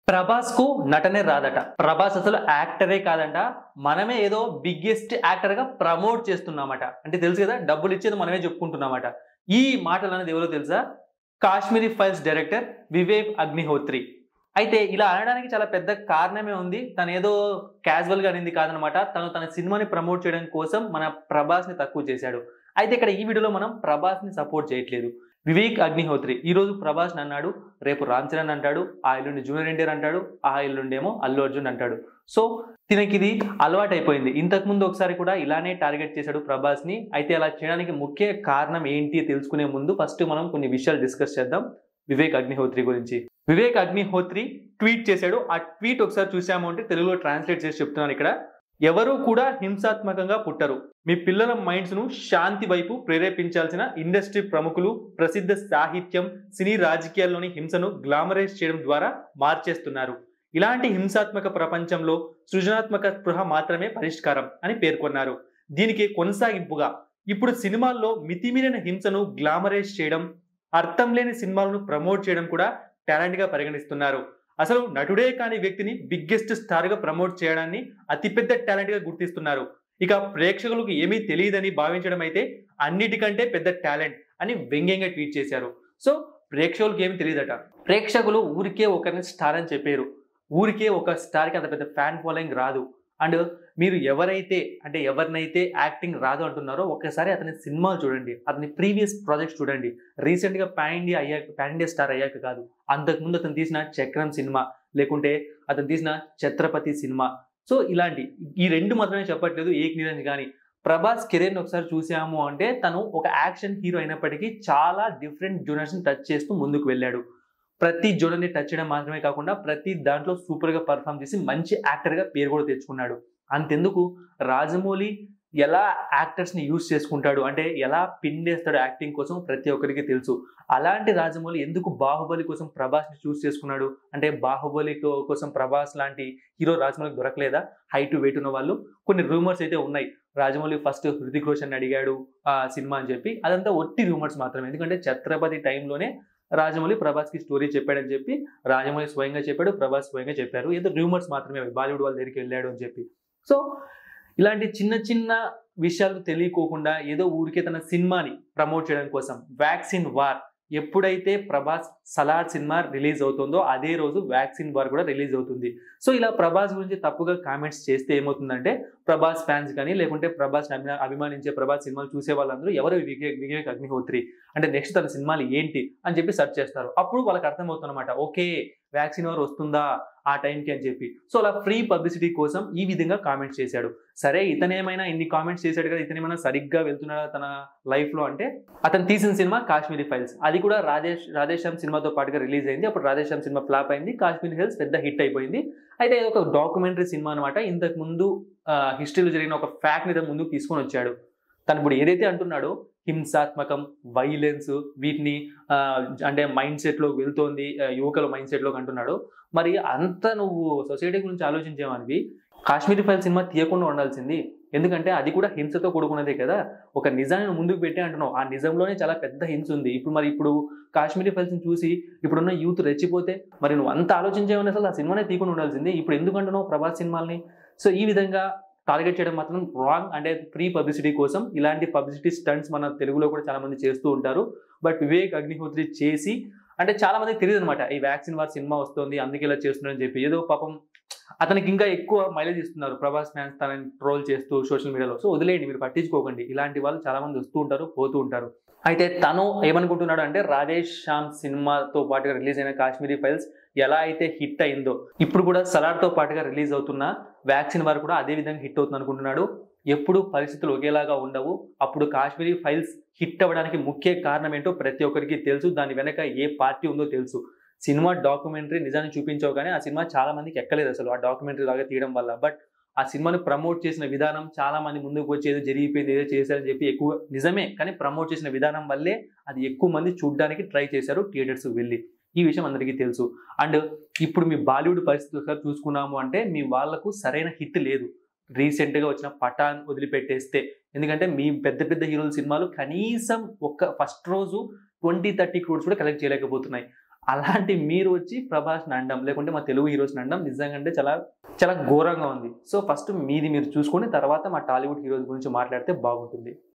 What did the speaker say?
ప్రభాస్ కు నటనే రాదట ప్రభాస్ అసలు యాక్టరే కాదంట మనమే ఏదో బిగ్గెస్ట్ యాక్టర్ గా ప్రమోట్ చేస్తున్నామట అంటే తెలుసు కదా డబ్బులు ఇచ్చేది మనమే చెప్పుకుంటున్నామట ఈ మాటలు అనేది ఎవరో తెలుసా కాశ్మీరీ ఫైల్స్ డైరెక్టర్ వివేక్ అగ్నిహోత్రి అయితే ఇలా అనడానికి చాలా పెద్ద కారణమే ఉంది తను ఏదో క్యాజువల్ గా అనేది కాదనమాట తను తన సినిమాని ప్రమోట్ చేయడం కోసం మన ప్రభాస్ ని తక్కువ చేశాడు అయితే ఇక్కడ ఈ వీడియోలో మనం ప్రభాస్ ని సపోర్ట్ చేయట్లేదు వివేక్ అగ్నిహోత్రి ఈ రోజు ప్రభాస్ ని అన్నాడు రేపు రామ్ చరణ్ అంటాడు ఆ ఎల్లుండి జూనియర్ ఎన్టీఆర్ అంటాడు ఆ ఎల్లుండేమో అల్లు అర్జున్ అంటాడు సో తినకి ఇది అలవాటు అయిపోయింది ఇంతకు ముందు ఒకసారి కూడా ఇలానే టార్గెట్ చేశాడు ప్రభాస్ ని అయితే అలా చేయడానికి ముఖ్య కారణం ఏంటి తెలుసుకునే ముందు ఫస్ట్ మనం కొన్ని విషయాలు డిస్కస్ చేద్దాం వివేక్ అగ్నిహోత్రి గురించి వివేక్ అగ్నిహోత్రి ట్వీట్ చేశాడు ఆ ట్వీట్ ఒకసారి చూసాము అంటే తెలుగులో ట్రాన్స్లేట్ చేసి చెప్తున్నాను ఇక్కడ ఎవరూ కూడా హింసాత్మకంగా పుట్టరు మీ పిల్లల మైండ్స్ ను శాంతి వైపు ప్రేరేపించాల్సిన ఇండస్ట్రీ ప్రముఖులు ప్రసిద్ధ సాహిత్యం సినీ రాజకీయాల్లోని హింసను గ్లామరైజ్ చేయడం ద్వారా మార్చేస్తున్నారు ఇలాంటి హింసాత్మక ప్రపంచంలో సృజనాత్మక స్పృహ మాత్రమే పరిష్కారం అని పేర్కొన్నారు దీనికి కొనసాగింపుగా ఇప్పుడు సినిమాల్లో మితిమీరిన హింసను గ్లామరైజ్ చేయడం అర్థం లేని సినిమాలను ప్రమోట్ చేయడం కూడా టాలెంట్ గా పరిగణిస్తున్నారు అసలు నటుడే కాని వ్యక్తిని బిగ్గెస్ట్ స్టార్ గా ప్రమోట్ చేయడాన్ని అతిపెద్ద టాలెంట్ గా గుర్తిస్తున్నారు ఇక ప్రేక్షకులకు ఏమీ తెలియదని భావించడం అయితే అన్నిటికంటే పెద్ద టాలెంట్ అని వ్యంగ్యంగా ట్వీట్ చేశారు సో ప్రేక్షకులకు ఏమీ తెలియదట ప్రేక్షకులు ఊరికే ఒకరిని స్టార్ అని చెప్పారు ఊరికే ఒక స్టార్కి అంత పెద్ద ఫ్యాన్ ఫాలోయింగ్ రాదు అండ్ మీరు ఎవరైతే అంటే ఎవరినైతే యాక్టింగ్ రాదు అంటున్నారో ఒక్కసారి అతని సినిమాలు చూడండి అతని ప్రీవియస్ ప్రాజెక్ట్స్ చూడండి రీసెంట్గా పాన్ ఇండియా అయ్యాక పాన్ ఇండియా స్టార్ అయ్యాక కాదు అంతకుముందు అతను తీసిన చక్రం సినిమా లేకుంటే అతను తీసిన ఛత్రపతి సినిమా సో ఇలాంటి ఈ రెండు మాత్రమే చెప్పట్లేదు ఏక్ నిరంజ్ కానీ ప్రభాస్ కెరీర్ని ఒకసారి చూసాము అంటే తను ఒక యాక్షన్ హీరో అయినప్పటికీ చాలా డిఫరెంట్ జోనర్స్ని టచ్ చేస్తూ ముందుకు వెళ్ళాడు ప్రతి జోనర్ని టచ్ చేయడం మాత్రమే కాకుండా ప్రతి దాంట్లో సూపర్గా పర్ఫామ్ చేసి మంచి యాక్టర్గా పేరు కూడా తెచ్చుకున్నాడు అంతెందుకు రాజమౌళి ఎలా యాక్టర్స్ని యూజ్ చేసుకుంటాడు అంటే ఎలా పిండేస్తాడు యాక్టింగ్ కోసం ప్రతి ఒక్కరికి తెలుసు అలాంటి రాజమౌళి ఎందుకు బాహుబలి కోసం ప్రభాస్ని చూస్ చేసుకున్నాడు అంటే బాహుబలి కో- కోసం ప్రభాస్ లాంటి హీరో రాజమౌళికి దొరకలేదా హైట్ వెయిట్ ఉన్న వాళ్ళు కొన్ని రూమర్స్ అయితే ఉన్నాయి రాజమౌళి ఫస్ట్ హృతిక్ రోషన్ అడిగాడు ఆ సినిమా అని చెప్పి అదంతా ఒట్టి రూమర్స్ మాత్రమే ఎందుకంటే ఛత్రపతి టైంలోనే రాజమౌళి ప్రభాస్కి స్టోరీ చెప్పాడని చెప్పి రాజమౌళి స్వయంగా చెప్పాడు ప్రభాస్ స్వయంగా చెప్పారు ఏదో రూమర్స్ మాత్రమే అవి బాలీవుడ్ వాళ్ళ దగ్గరికి వెళ్ళాడు అని చెప్పి సో ఇలాంటి చిన్న చిన్న విషయాలు తెలియకోకుండా ఏదో ఊరికే తన సినిమాని ప్రమోట్ చేయడం కోసం వ్యాక్సిన్ వార్ ఎప్పుడైతే ప్రభాస్ సలార్ సినిమా రిలీజ్ అవుతుందో అదే రోజు వ్యాక్సిన్ వార్ కూడా రిలీజ్ అవుతుంది సో ఇలా ప్రభాస్ గురించి తప్పుగా కామెంట్స్ చేస్తే ఏమవుతుందంటే ప్రభాస్ ఫ్యాన్స్ కానీ లేకుంటే ప్రభాస్ అభిమా- అభిమానించే ప్రభాస్ సినిమాలు చూసే వాళ్ళందరూ ఎవరు వివేక్ వివేక్ అగ్నిహోత్రి అంటే నెక్స్ట్ తన సినిమాలు ఏంటి అని చెప్పి సెర్చ్ చేస్తారు అప్పుడు వాళ్ళకి అర్థమవుతుంది అనమాట ఓకే వ్యాక్సిన్ వార్ వస్తుందా ఆ టైంకి అని చెప్పి సో అలా ఫ్రీ పబ్లిసిటీ కోసం ఈ విధంగా కామెంట్స్ చేశాడు సరే ఇతనేమైనా ఇన్ని కామెంట్స్ చేశాడు కదా ఇతనేమైనా సరిగ్గా వెళ్తున్నాడా తన లైఫ్ లో అంటే అతను తీసిన సినిమా కాశ్మీరీ ఫైల్స్ అది కూడా రాధేష్ రాధేశ్యామ్ సినిమాతో పాటుగా రిలీజ్ అయింది అప్పుడు రాధేశ్యామ్ సినిమా ఫ్లాప్ అయింది కాశ్మీరీ ఫైల్స్ పెద్ద హిట్ అయిపోయింది అయితే ఇది ఒక డాక్యుమెంటరీ సినిమా అనమాట ఇంతకు ముందు హిస్టరీలో జరిగిన ఒక ఫ్యాక్ట్ ని తన ముందుకు తీసుకొని వచ్చాడు తను ఇప్పుడు ఏదైతే అంటున్నాడో హింసాత్మకం వైలెన్స్ వీటిని ఆ, అంటే మైండ్ సెట్లోకి వెళ్తోంది ఆ, యువకుల మైండ్ సెట్లోకి అంటున్నాడు మరి అంత నువ్వు సొసైటీ గురించి ఆలోచించేవానివి కాశ్మీరీ ఫైల్ సినిమా తీయకుండా ఉండాల్సింది ఎందుకంటే అది కూడా హింసతో కూడుకున్నదే కదా ఒక నిజాన్ని ముందుకు పెట్టి అంటున్నావు ఆ నిజంలోనే చాలా పెద్ద హింస ఉంది ఇప్పుడు మరి ఇప్పుడు కాశ్మీరీ ఫైల్స్ని చూసి ఇప్పుడున్న యూత్ రెచ్చిపోతే మరి నువ్వు అంత ఆలోచించేవని అసలు ఆ సినిమానే తీయకుండా ఉండాల్సింది ఇప్పుడు ఎందుకు అంటున్నావు ప్రభాస్ సినిమాల్ని సో ఈ విధంగా టార్గెట్ చేయడం మాత్రం రాంగ్ అంటే ఫ్రీ పబ్లిసిటీ కోసం ఇలాంటి పబ్లిసిటీ స్టంట్స్ మన తెలుగులో కూడా చాలా మంది చేస్తూ ఉంటారు బట్ వివేక్ అగ్నిహోత్రి చేసి అంటే చాలా మందికి తెలియదు అనమాట ఈ వ్యాక్సిన్ వార్ సినిమా వస్తుంది అందుకే ఇలా చేస్తున్నారని చెప్పి ఏదో పాపం అతనికి ఇంకా ఎక్కువ మైలేజ్ ఇస్తున్నారు ప్రభాస్ ఫ్యాన్స్ తనని ట్రోల్ చేస్తూ సోషల్ మీడియాలో సో వదిలేయండి మీరు పట్టించుకోకండి ఇలాంటి వాళ్ళు చాలా మంది వస్తూ ఉంటారు పోతూ ఉంటారు అయితే తను ఏమనుకుంటున్నాడు అంటే రాధేష్ శ్యామ్ సినిమాతో పాటుగా రిలీజ్ అయిన కాశ్మీరీ ఫైల్స్ ఎలా అయితే హిట్ అయిందో ఇప్పుడు కూడా సలార్తో పాటుగా రిలీజ్ అవుతున్న వ్యాక్సిన్ వారు కూడా అదే విధంగా హిట్ అవుతుంది అనుకుంటున్నాడు ఎప్పుడు పరిస్థితులు ఒకేలాగా ఉండవు అప్పుడు కాశ్మీరీ ఫైల్స్ హిట్ అవ్వడానికి ముఖ్య కారణం ఏంటో ప్రతి ఒక్కరికి తెలుసు దాని వెనక ఏ పార్టీ ఉందో తెలుసు సినిమా డాక్యుమెంటరీ నిజాన్ని చూపించావు కానీ ఆ సినిమా చాలా మందికి ఎక్కలేదు అసలు ఆ డాక్యుమెంటరీ లాగా తీయడం వల్ల బట్ ఆ సినిమాను ప్రమోట్ చేసిన విధానం చాలా మంది ముందుకు వచ్చి ఏదో జరిగిపోయింది ఏదో చేశారని చెప్పి ఎక్కువ నిజమే కానీ ప్రమోట్ చేసిన విధానం వల్లే అది ఎక్కువ మంది చూడడానికి ట్రై చేశారు థియేటర్స్ వెళ్ళి ఈ విషయం అందరికీ తెలుసు అండ్ ఇప్పుడు మీ బాలీవుడ్ పరిస్థితి ఒకసారి చూసుకున్నాము అంటే మీ వాళ్ళకు సరైన హిట్ లేదు రీసెంట్గా వచ్చిన పఠాన్ వదిలిపెట్టేస్తే ఎందుకంటే మీ పెద్ద పెద్ద హీరోల సినిమాలు కనీసం ఒక్క ఫస్ట్ రోజు ట్వంటీ థర్టీ క్రోడ్స్ కూడా కలెక్ట్ చేయలేకపోతున్నాయి అలాంటి మీరు వచ్చి ప్రభాస్ని అనడం లేకుంటే మా తెలుగు హీరోస్ని అనడం నిజంగా అంటే చాలా చాలా ఘోరంగా ఉంది సో ఫస్ట్ మీది మీరు చూసుకొని తర్వాత మా టాలీవుడ్ హీరోస్ గురించి మాట్లాడితే బాగుంటుంది